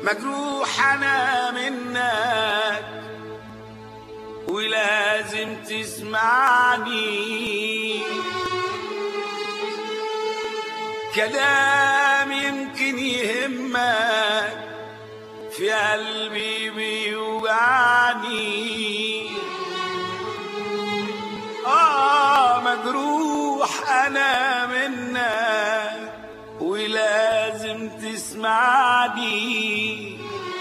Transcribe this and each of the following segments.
مجروح انا منك ولازم تسمعني كلام يمكن يهمك في قلبي بيوجعني آه مجروح أنا منك ولازم تسمعني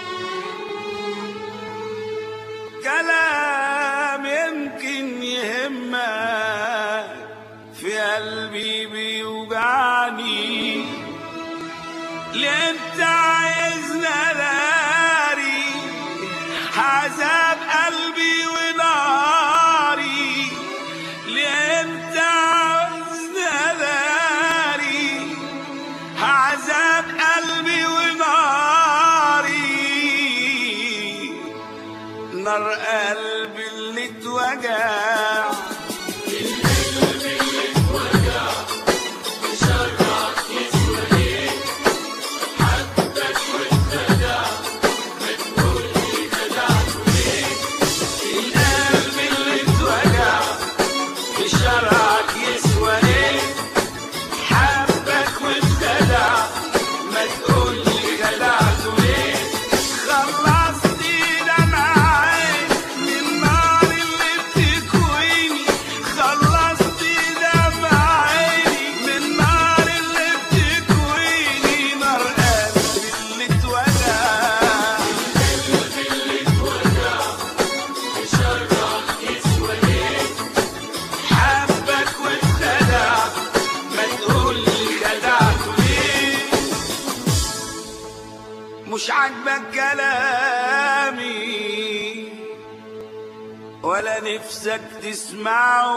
كلام يمكن يهمك في قلبي بيوجعني ليه انت عايزنا ناري عذاب قلبي وناري ليه انت عايزنا ناري عذاب قلبي وناري نار قلبي اللي اتوجع القلب اللي اتوجع في شرعك يسوى ايه حبك وابتدع ما تقولي خدعته ليه خلصت دمعي من النار اللي بتكويني خلصت دمعي من النار اللي بتكويني نار قلبي اللي اتوجع حبك وابتدع ما تقولي خدعته ليه مش عاجبك كلامي ولا نفسك تسمعه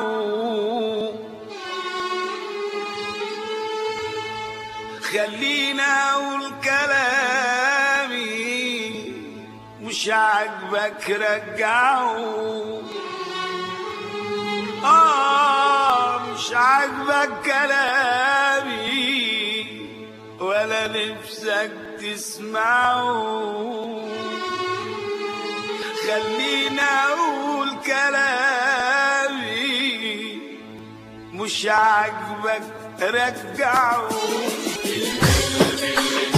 خلينا اقول كلامي مش عاجبك رجعه آه مش عاجبك كلامي ولا نفسك تسمعه خلينا أقول كلامي مش عاجبك رجعه